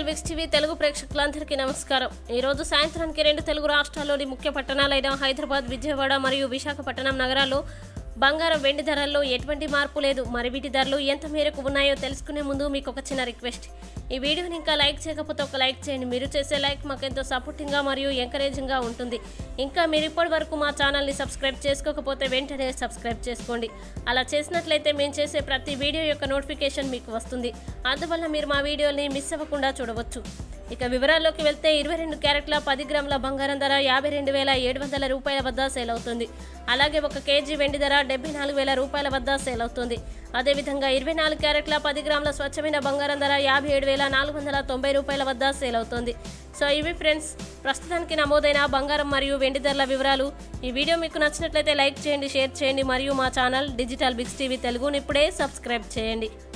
Vicks TV Telugu ప్రేక్షకులందరికీ నమస్కారం ఈ రోజు సాయంత్రానికి రెండు తెలుగు రాష్ట్రాల్లోని ముఖ్య పట్టణాలైన హైదరాబాద్ విజయవాడ మరియు విశాఖపట్నం నగరాల్లో బంగారం వెండి ధరల్లో ఎటువంటి మార్పు లేదు మరి వీటి ధరలు ఎంత మేరకు ఉన్నాయో తెలుసుకునే ముందు మీకు ఒక చిన్న రిక్వెస్ట్ ఈ వీడియోని ఇంకా లైక్ చేయకపోతే ఒక లైక్ చేయండి మీరు చేసే లైక్ మాకు ఎంతో సపోర్టింగ్గా మరియు ఎంకరేజింగ్గా ఉంటుంది ఇంకా మీరు ఇప్పటి వరకు మా ఛానల్ని సబ్స్క్రైబ్ చేసుకోకపోతే వెంటనే సబ్స్క్రైబ్ చేసుకోండి అలా చేసినట్లయితే మేము చేసే ప్రతి వీడియో యొక్క నోటిఫికేషన్ మీకు వస్తుంది అందువల్ల మీరు మా వీడియోని మిస్ అవ్వకుండా చూడవచ్చు ఇక వివరాల్లోకి వెళ్తే ఇరవై రెండు క్యారెట్ల పది గ్రాముల బంగారం ధర యాభై రెండు వేల ఏడు వందల రూపాయల వద్ద సేల్ అవుతుంది అలాగే ఒక కేజీ వెండి ధర డెబ్బై నాలుగు వేల రూపాయల వద్ద సేల్ అవుతుంది అదేవిధంగా ఇరవై నాలుగు క్యారెట్ల పది గ్రాముల స్వచ్ఛమైన బంగారం ధర యాభై ఏడు వేల నాలుగు వందల తొంభై రూపాయల వద్ద సేల్ అవుతుంది సో ఇవి ఫ్రెండ్స్ ప్రస్తుతానికి నమోదైన బంగారం మరియు వెండి ధరల వివరాలు ఈ వీడియో మీకు నచ్చినట్లయితే లైక్ చేయండి షేర్ చేయండి మరియు మా ఛానల్ డిజిటల్ బిగ్స్ టీవీ తెలుగుని ఇప్పుడే సబ్స్క్రైబ్ చేయండి